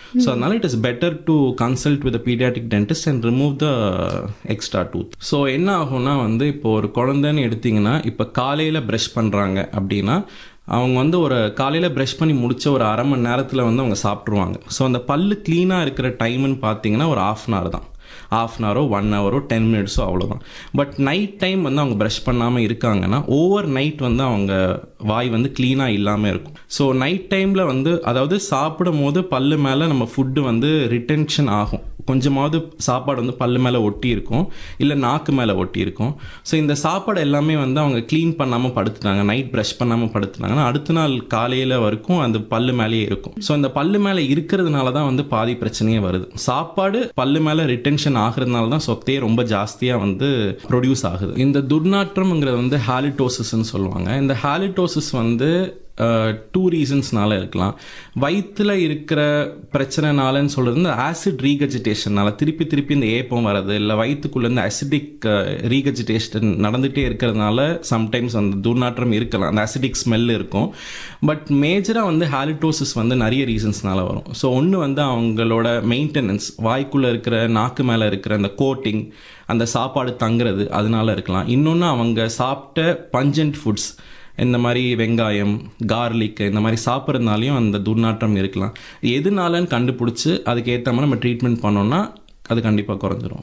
so அதனால it is better to consult with paediatric dentist and remove the extra tooth so என்ன ஆகும்னா வந்து இப்போ ஒரு குழந்தைன்னு எடுத்தீங்கன்னா இப்போ காலையில் ப்ரஷ் பண்ணுறாங்க அப்படின்னா அவங்க வந்து ஒரு காலையில் ப்ரஷ் பண்ணி முடிச்ச ஒரு அரை மணி நேரத்தில் வந்து அவங்க சாப்பிட்ருவாங்க ஸோ அந்த பல்லு க்ளீனாக இருக்கிற டைம்னு பார்த்தீங்கன்னா ஒரு ஆஃப் அன் ஹவர் தான் ஆஃப் அன் ஹவரோ ஒன் ஹவரோ டென் மினிட்ஸோ அவ்வளோதான் பட் நைட் டைம் வந்து அவங்க ப்ரஷ் பண்ணாமல் இருக்காங்கன்னா ஓவர் நைட் வந்து அவங்க வாய் வந்து க்ளீனாக இல்லாமல் இருக்கும் ஸோ நைட் டைமில் வந்து அதாவது சாப்பிடும் போது பல்லு மேலே நம்ம ஃபுட்டு வந்து ரிட்டென்ஷன் ஆகும் கொஞ்சமாவது சாப்பாடு வந்து பல்லு மேலே ஒட்டி இருக்கும் இல்லை நாக்கு மேலே ஒட்டி இருக்கும் ஸோ இந்த சாப்பாடு எல்லாமே வந்து அவங்க க்ளீன் பண்ணாமல் படுத்துட்டாங்க நைட் ப்ரஷ் பண்ணாமல் படுத்துட்டாங்கன்னா அடுத்த நாள் காலையில் வரைக்கும் அந்த பல்லு மேலேயே இருக்கும் ஸோ அந்த பல்லு மேலே இருக்கிறதுனால தான் வந்து பாதி பிரச்சனையே வருது சாப்பாடு பல்லு மேலே ரிட்டென்ஷன் ஆகுறதுனால தான் சொத்தையே ரொம்ப ஜாஸ்தியாக வந்து ப்ரொடியூஸ் ஆகுது இந்த துர்நாற்றம்ங்கிறது வந்து ஹாலிட்டோசிஸ்ன்னு சொல்லுவாங்க இந்த ஹாலிட்டோசிஸ் வந்து டூ ரீசன்ஸ்னால இருக்கலாம் வயிற்றில் இருக்கிற பிரச்சனைனாலன்னு சொல்கிறது இந்த ஆசிட் ரீகஜிடேஷனால திருப்பி திருப்பி இந்த ஏப்பம் வர்றது இல்லை வயிற்றுக்குள்ளேருந்து அசிடிக் ரீகஜிடேஷன் நடந்துகிட்டே இருக்கிறதுனால சம்டைம்ஸ் அந்த துர்நாற்றம் இருக்கலாம் அந்த அசிடிக் ஸ்மெல் இருக்கும் பட் மேஜராக வந்து ஹாலிட்டோசிஸ் வந்து நிறைய ரீசன்ஸ்னால வரும் ஸோ ஒன்று வந்து அவங்களோட மெயின்டெனன்ஸ் வாய்க்குள்ளே இருக்கிற நாக்கு மேலே இருக்கிற அந்த கோட்டிங் அந்த சாப்பாடு தங்குறது அதனால இருக்கலாம் இன்னொன்று அவங்க சாப்பிட்ட பஞ்சன்ட் ஃபுட்ஸ் இந்த மாதிரி வெங்காயம் கார்லிக் இந்த மாதிரி சாப்பிட்றதுனாலையும் அந்த துர்நாற்றம் இருக்கலாம் எதுனாலன்னு கண்டுபிடிச்சி அதுக்கு ஏற்ற மாதிரி நம்ம ட்ரீட்மெண்ட் பண்ணோம்னா அது கண்டிப்பாக குறைஞ்சிரும்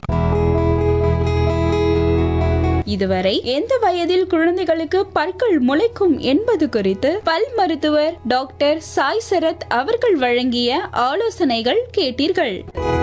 இதுவரை எந்த வயதில் குழந்தைகளுக்கு பற்கள் முளைக்கும் என்பது குறித்து பல் மருத்துவர் டாக்டர் சாய் சரத் அவர்கள் வழங்கிய ஆலோசனைகள் கேட்டீர்கள்